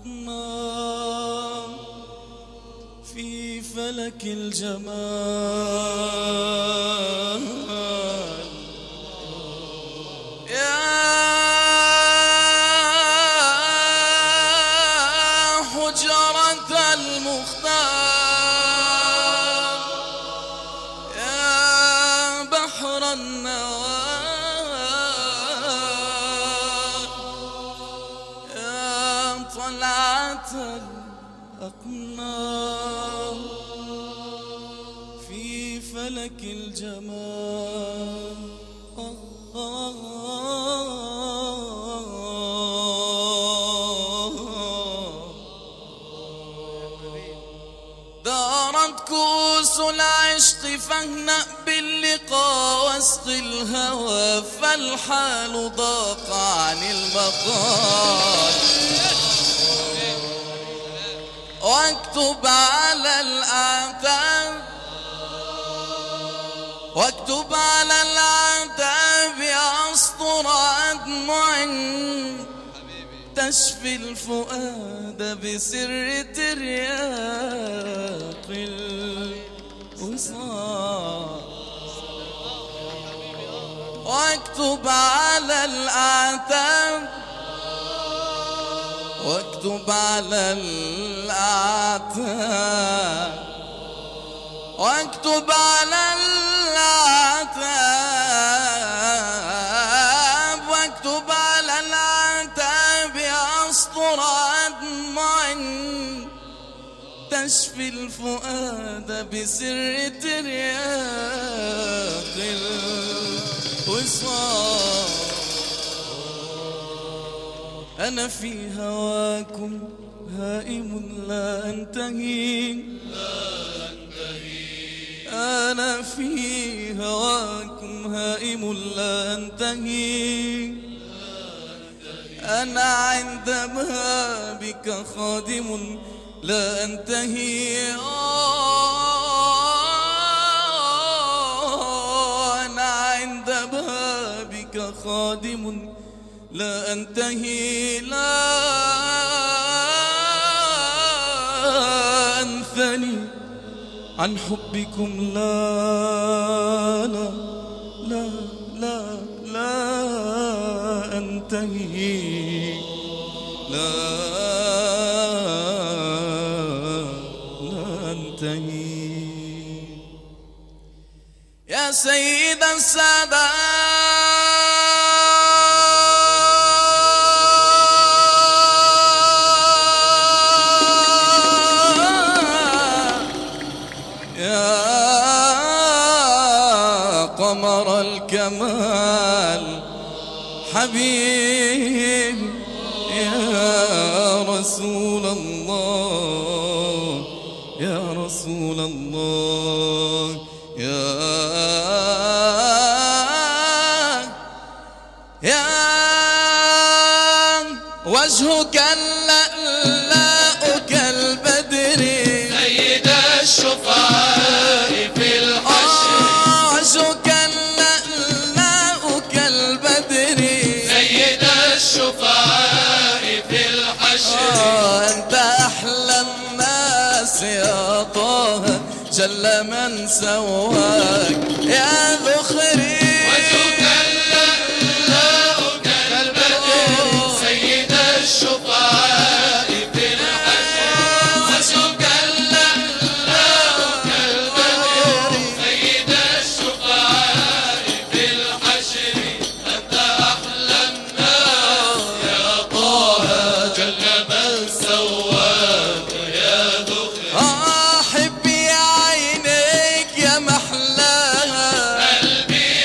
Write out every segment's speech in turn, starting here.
أقمار في فلك الجمال يا حجرة المختار يا بحر النوار يا طلعة الأقمار في فلك الجمال دارت كؤوس العشق فاهنأ باللقاء واسق الهوى فالحال ضاق عن المقال واكتب على الأعتاب واكتب على الأعتاب أسطر أدمع تشفي الفؤاد بسر ترياق الوصال واكتب على الأعتاب واكتب على الأعتاب واكتب على الأعتاب واكتب على الأعتاب أسطر أدمع تشفي الفؤاد بسر ترياق الوصال أنا في هواكم هائم لا أنتهي أنا في هواكم هائم لا أنتهي أنا عند بابك خادم لا أنتهي آه، أنا عند بابك خادم لا أنتهي لا أنثني عن حبكم لا لا لا لا لا أنتهي لا لا أنتهي يا سيد السادات يا قمر الكمال حبيبي يا رسول الله يا رسول الله يا يا وجهك اللألاء كالبدر سيد الشفعاء في الحشر وجهك اللألاء كالبدر سيد الشفعاء في الحشر آه، أنت أحلى الناس يا طه جل من سواك يا ذخري وجهك اللألاء كالبدر سيد الشفعاء في الحشر وجهك اللألاء كالبدر سيد الشفعاء في الحشر أنت أحلى الناس يا طه جل من سواك يا ذخر أحب يا عينيك يا محلاها قلبي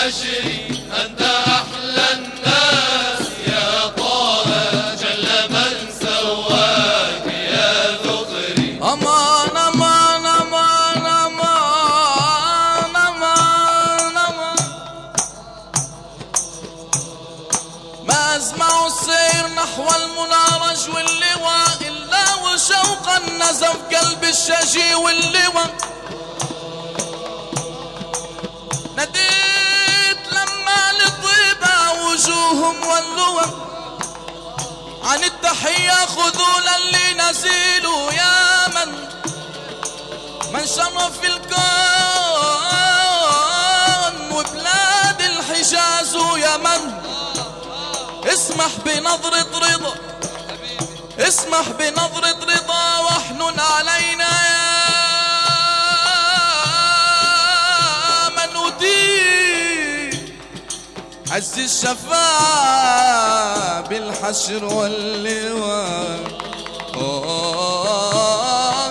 الحشر أنت أحلى الناس يا طه جل من سواك يا ذخري أمان أمان أمان أمان أمان أمان ما أسمع السير نحو المنارج واللواء إلا وشوقا نزف قلب الشجي واللواء ناديت لما لطيبة وجوههم واللوى عن التحية خذولا لنزيل يا من من شرف الكون وبلاد الحجاز يا من اسمح بنظرة رضا اسمح بنظرة رضا واحنن علينا يا من أوتيت عز الشفاعة بالحشر واللواء آه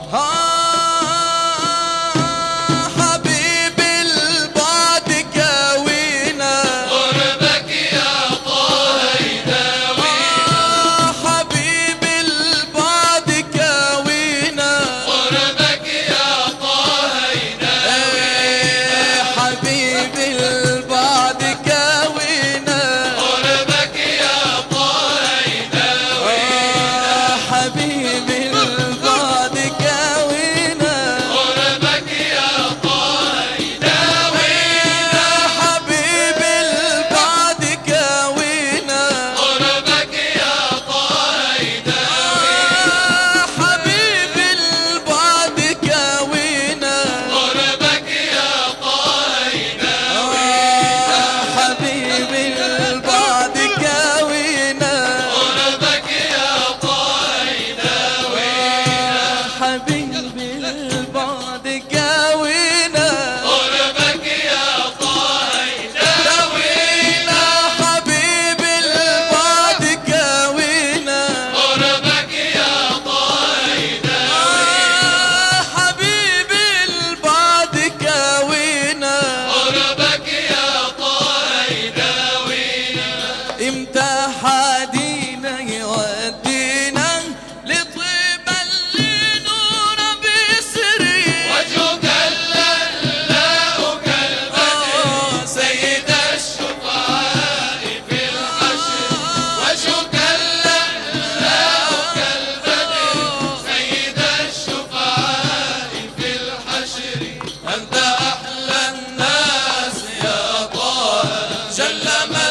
آه حبيب البعد كاوينا قربك يا طه يداوي آه حبيب البعد كاوينا قربك يا طه يداوي إيه حبيب البعد كاوينا قربك يا طه يداوي آه حبيب البعد كاوينا قربك يا طه يداوي حبيب البعد كاوينا قربك يا طه يداوي حبيب البعد كاوينا قربك يا طه يداوي حبيب البعد كاوينا قربك يا طه يداوي حبيب البعد كاوينا قربك يا طه يداوي كاوينا حبيب البعد كاوينا قربك يا طه يداوي حبيب البعد كاوينا قربك يا طه يداوي امتى حدينا يودينا لطيبا لنور بسري وجهك اللؤلؤ كالبدر سيد الشفعاء في الحشر وجهك اللؤلؤ كالبدر سيد الشفعاء في الحشر أنت أحلى الناس يا طه جل من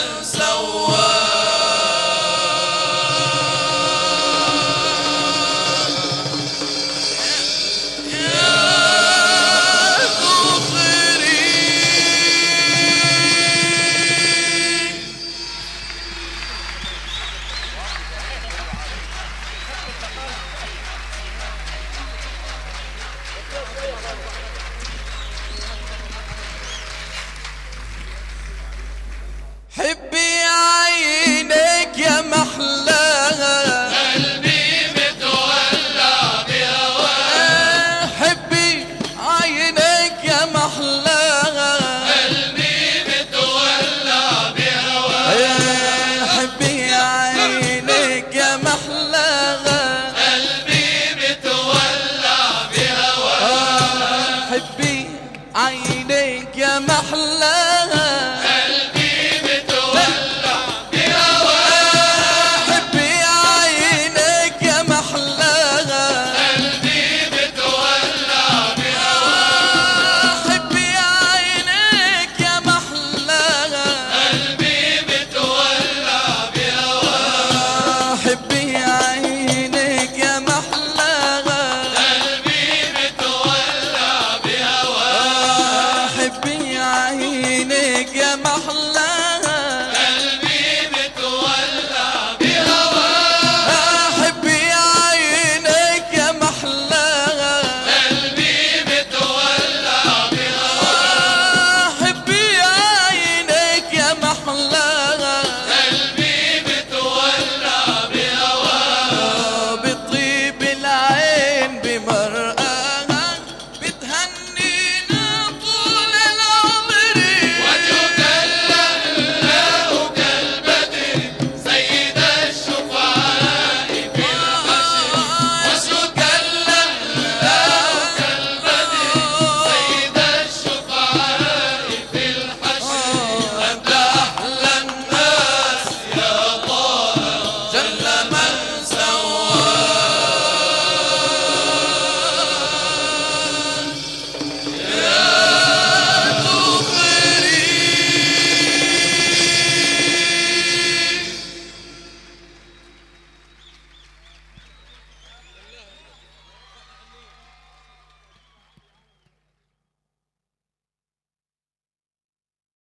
سواك حبي عينك يا محلاها قلبي متولع بهواك حبي عينك يا محلاها قلبي متولع بهواك حبي عينك يا محلاها قلبي متولع بهواك حبي عينك يا محلاها قلبي متولع بهواك حبي عينك يا محلاها قلبي متولع بهواك حبي عينك يا محلاها قلبي متولع بهواك حبي عينك يا محلاها قلبي متولع بهواك حبي عينك يا محلاها